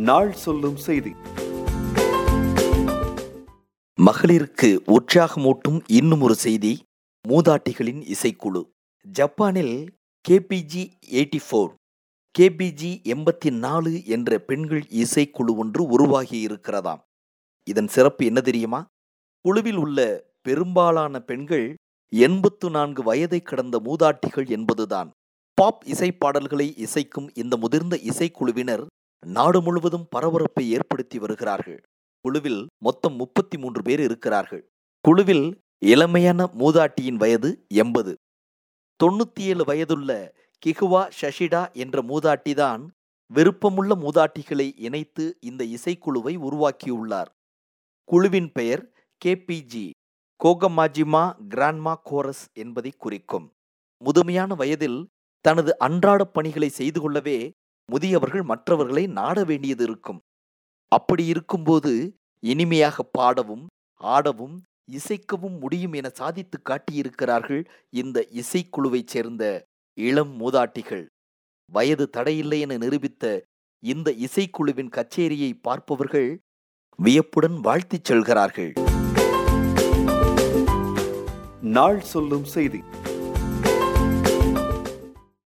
நாள் சொல்லும் செய்தி மகளிருக்கு உற்சாகமூட்டும் இன்னும் ஒரு செய்தி மூதாட்டிகளின் இசைக்குழு ஜப்பானில் கேபிஜி எயிட்டி ஃபோர் கேபிஜி எண்பத்தி நாலு என்ற பெண்கள் இசைக்குழு ஒன்று உருவாகி இருக்கிறதாம் இதன் சிறப்பு என்ன தெரியுமா குழுவில் உள்ள பெரும்பாலான பெண்கள் எண்பத்து நான்கு வயதை கடந்த மூதாட்டிகள் என்பதுதான் பாப் இசைப்பாடல்களை இசைக்கும் இந்த முதிர்ந்த இசைக்குழுவினர் நாடு முழுவதும் பரபரப்பை ஏற்படுத்தி வருகிறார்கள் குழுவில் மொத்தம் முப்பத்தி மூன்று பேர் இருக்கிறார்கள் குழுவில் இளமையான மூதாட்டியின் வயது எண்பது தொண்ணூத்தி ஏழு வயதுள்ள கிகுவா ஷஷிடா என்ற மூதாட்டிதான் விருப்பமுள்ள மூதாட்டிகளை இணைத்து இந்த இசைக்குழுவை உருவாக்கியுள்ளார் குழுவின் பெயர் கேபிஜி கோகமாஜிமா கிராண்ட்மா கோரஸ் என்பதை குறிக்கும் முதுமையான வயதில் தனது அன்றாட பணிகளை செய்து கொள்ளவே முதியவர்கள் மற்றவர்களை நாட வேண்டியது இருக்கும் அப்படி இருக்கும்போது இனிமையாக பாடவும் ஆடவும் இசைக்கவும் முடியும் என சாதித்து காட்டியிருக்கிறார்கள் இந்த இசைக்குழுவைச் சேர்ந்த இளம் மூதாட்டிகள் வயது தடையில்லை என நிரூபித்த இந்த இசைக்குழுவின் கச்சேரியை பார்ப்பவர்கள் வியப்புடன் வாழ்த்திச் செல்கிறார்கள் நாள் சொல்லும் செய்தி